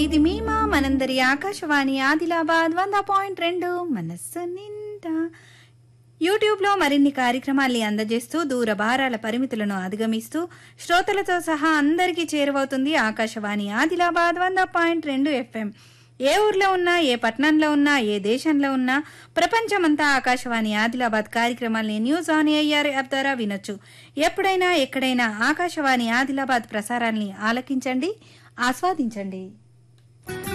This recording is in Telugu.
ఇది మీమా మనందరి ఆకాశవాణి ఆదిలాబాద్ వంద పాయింట్ రెండు మనస్సు నిండా యూట్యూబ్లో మరిన్ని కార్యక్రమాల్ని అందజేస్తూ దూర భారాల పరిమితులను అధిగమిస్తూ శ్రోతలతో సహా అందరికీ చేరువవుతుంది ఆకాశవాణి ఆదిలాబాద్ వంద పాయింట్ రెండు ఎఫ్ఎం ఏ ఊర్లో ఉన్నా ఏ పట్టణంలో ఉన్నా ఏ దేశంలో ఉన్నా ప్రపంచమంతా ఆకాశవాణి ఆదిలాబాద్ కార్యక్రమాల్ని న్యూస్ ఆన్ ఏఆర్ యాప్ ద్వారా వినొచ్చు ఎప్పుడైనా ఎక్కడైనా ఆకాశవాణి ఆదిలాబాద్ ప్రసారాల్ని ఆలకించండి ఆస్వాదించండి